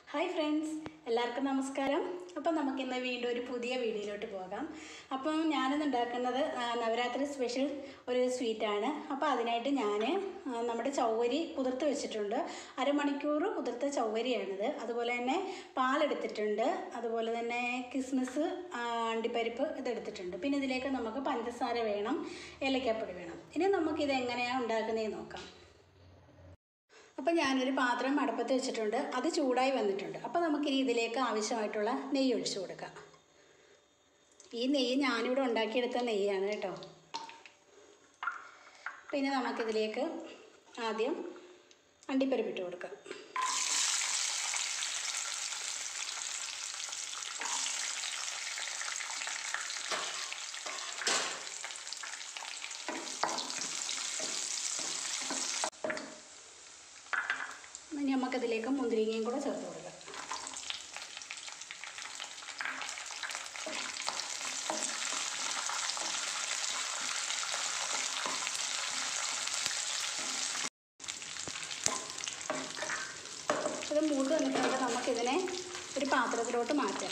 hi friends എല്ലാവർക്കും നമസ്കാരം അപ്പം നമുക്കിന്ന് വീണ്ടും ഒരു പുതിയ വീഡിയോയിലോട്ട് പോകാം അപ്പം ഞാനിന്ന് ഉണ്ടാക്കുന്നത് ആ, നവരാത്രി സ്പെഷ്യൽ ഒരു സ്വീറ്റാണ് അപ്പോൾ അതിനായിട്ട് ഞാൻ നമ്മുടെ ചൗവരി കുതിർത്ത് വെച്ചിട്ടുണ്ട് അരമണിക്കൂർ കുതിർത്ത ചൗവരിയാണിത് അതുപോലെ തന്നെ പാലെടുത്തിട്ടുണ്ട് അതുപോലെ തന്നെ കിസ്മിസ് ആ, അണ്ടിപ്പരിപ്പ് ഇതെടുത്തിട്ടുണ്ട് പിന്നെ ഇതിലേക്ക് നമുക്ക് പഞ്ചസാര വേണം ഏലക്കാപ്പൊടി വേണം ഇനി നമുക്കിത് എങ്ങനെയാണ് ഉണ്ടാക്കുന്നതെന്ന് നോക്കാം അപ്പോൾ ഞാനൊരു പാത്രം അടുപ്പത്ത് വെച്ചിട്ടുണ്ട് അത് ചൂടായി വന്നിട്ടുണ്ട് അപ്പോൾ നമുക്കിനി ഇതിലേക്ക് ആവശ്യമായിട്ടുള്ള നെയ്യ് ഒഴിച്ചു കൊടുക്കാം ഈ നെയ്യ് ഞാനിവിടെ ഉണ്ടാക്കിയെടുത്ത നെയ്യാണ് കേട്ടോ പിന്നെ നമുക്കിതിലേക്ക് ആദ്യം അണ്ടിപ്പരിപ്പിട്ട് കൊടുക്കാം ഇനി നമുക്കതിലേക്ക് മുന്തിരിങ്ങയും കൂടെ ചേർത്ത് കൊടുക്കാം ഇത് മൂത്ത് വന്നിട്ടുണ്ട് നമുക്കിതിനെ ഒരു പാത്രത്തിലോട്ട് മാറ്റാം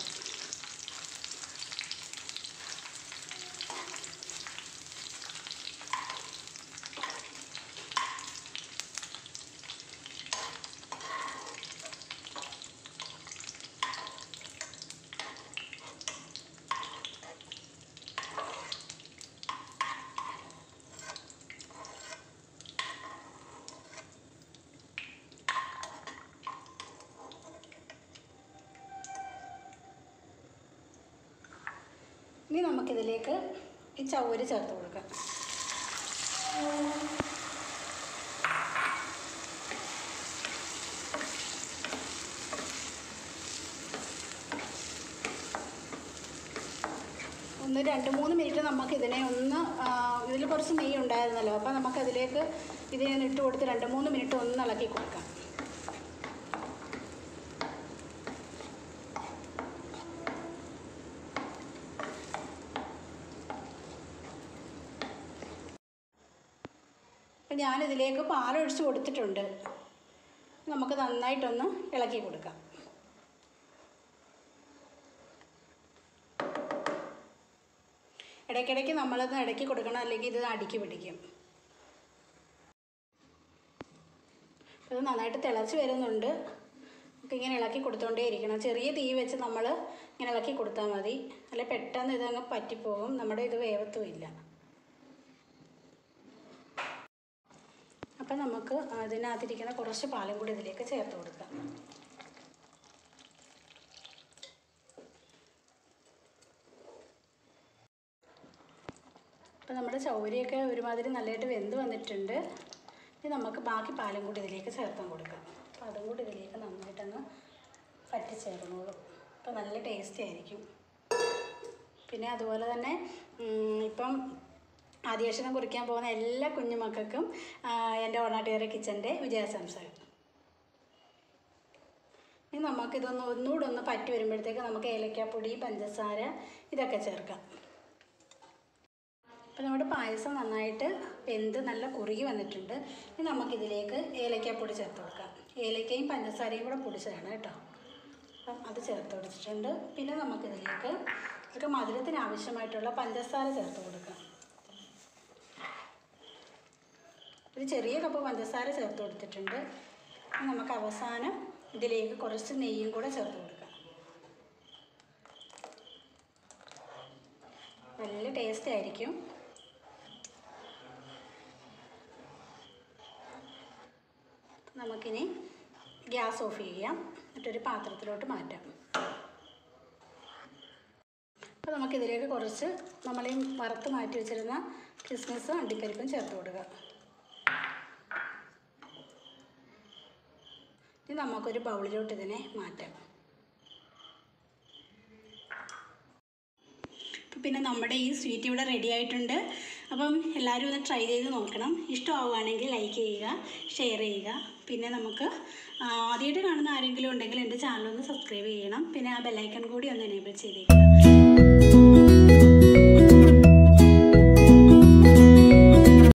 ഇനി നമുക്കിതിലേക്ക് ഈ ചവര് ചേർത്ത് കൊടുക്കാം ഒന്ന് രണ്ട് മൂന്ന് മിനിറ്റ് നമുക്ക് ഇതിനെ ഒന്ന് ഇതിൽ കുറച്ച് നെയ്യ് ഉണ്ടായിരുന്നല്ലോ അപ്പോൾ നമുക്കതിലേക്ക് ഇതിനെ ഒന്ന് ഇട്ട് കൊടുത്ത് രണ്ട് മൂന്ന് മിനിറ്റ് ഒന്ന് ഇളക്കി കൊടുക്കാം അപ്പം ഞാനിതിലേക്ക് പാലൊഴിച്ച് കൊടുത്തിട്ടുണ്ട് നമുക്ക് നന്നായിട്ടൊന്ന് ഇളക്കി കൊടുക്കാം ഇടയ്ക്കിടയ്ക്ക് നമ്മളത് ഇടയ്ക്ക് കൊടുക്കണം അല്ലെങ്കിൽ ഇത് അടുക്കി പിടിക്കും ഇത് നന്നായിട്ട് തിളച്ച് വരുന്നുണ്ട് നമുക്ക് ഇങ്ങനെ ഇളക്കി കൊടുത്തോണ്ടേ ഇരിക്കണം ചെറിയ തീ വെച്ച് നമ്മൾ ഇങ്ങനെ ഇളക്കി കൊടുത്താൽ മതി അല്ല പെട്ടെന്ന് ഇതങ്ങ് പറ്റിപ്പോകും നമ്മുടെ ഇത് വേവത്തുമില്ല അപ്പം നമുക്ക് അതിനകത്തിരിക്കുന്ന കുറച്ച് പാലും കൂടി ഇതിലേക്ക് ചേർത്ത് കൊടുക്കാം അപ്പം നമ്മുടെ ചൗരിയൊക്കെ ഒരുമാതിരി നല്ലതായിട്ട് വെന്ത് വന്നിട്ടുണ്ട് ഇനി നമുക്ക് ബാക്കി പാലും കൂടി ഇതിലേക്ക് ചേർത്താൻ കൊടുക്കാം അപ്പോൾ അതും കൂടി ഇതിലേക്ക് നന്നായിട്ടങ്ങ് പറ്റിച്ചേർന്നോളും അപ്പോൾ നല്ല ടേസ്റ്റി ആയിരിക്കും പിന്നെ അതുപോലെ തന്നെ ഉം, ഇപ്പം ആദ്യക്ഷരം കുറിക്കാൻ പോകുന്ന എല്ലാ കുഞ്ഞുമക്കൾക്കും ആ, എൻ്റെ ഓണാട്ടുകാര കിച്ചൻ്റെ വിജയാശംസകൾ ഇനി നമുക്കിതൊന്ന് ഒന്നുകൂടെ ഒന്ന് പറ്റി വരുമ്പോഴത്തേക്ക് നമുക്ക് ഏലക്കാപ്പൊടി പഞ്ചസാര ഇതൊക്കെ ചേർക്കാം അപ്പോൾ നമ്മുടെ പായസം നന്നായിട്ട് വെന്ത് നല്ല കുറുകി വന്നിട്ടുണ്ട് ഇനി നമുക്കിതിലേക്ക് ഏലക്കാപ്പൊടി ചേർത്ത് കൊടുക്കാം ഏലക്കയും പഞ്ചസാരയും കൂടെ പൊടിച്ചതാണ് കേട്ടോ അപ്പം അത് ചേർത്ത് കൊടുത്തിട്ടുണ്ട് പിന്നെ നമുക്കിതിലേക്ക് ഇതൊക്കെ മധുരത്തിന് ആവശ്യമായിട്ടുള്ള പഞ്ചസാര ചേർത്ത് കൊടുക്കാം ഒരു ചെറിയ കപ്പ് പഞ്ചസാര ചേർത്ത് കൊടുത്തിട്ടുണ്ട് ഇനി നമുക്ക് അവസാനം ഇതിലേക്ക് കുറച്ച് നെയ്യും കൂടെ ചേർത്ത് കൊടുക്കാം നല്ല ടേസ്റ്റ് ആയിരിക്കും നമുക്കിനി ഗ്യാസ് ഓഫ് ചെയ്യാം എന്നിട്ടൊരു പാത്രത്തിലോട്ട് മാറ്റാം അപ്പോൾ നമുക്കിതിലേക്ക് കുറച്ച് നമ്മൾ ഈ വറുത്ത് മാറ്റി വെച്ചിരുന്ന കിസ്മിസും അണ്ടിപ്പരിപ്പും ചേർത്ത് കൊടുക്കുക ഇനി നമുക്കൊരു ബൗളിലോട്ട് ഇതിനെ മാറ്റാം അപ്പം പിന്നെ നമ്മുടെ ഈ സ്വീറ്റ് ഇവിടെ റെഡി ആയിട്ടുണ്ട് അപ്പം എല്ലാവരും ഒന്ന് ട്രൈ ചെയ്ത് നോക്കണം ഇഷ്ടമാവുകയാണെങ്കിൽ ലൈക്ക് ചെയ്യുക ഷെയർ ചെയ്യുക പിന്നെ നമുക്ക് ആ, ആദ്യമായിട്ട് കാണുന്ന ആരെങ്കിലും ഉണ്ടെങ്കിൽ എൻ്റെ ചാനൽ ഒന്ന് സബ്സ്ക്രൈബ് ചെയ്യണം പിന്നെ ആ ബെല്ലൈക്കൺ കൂടി ഒന്ന് എനേബിൾ ചെയ്തേക്കുക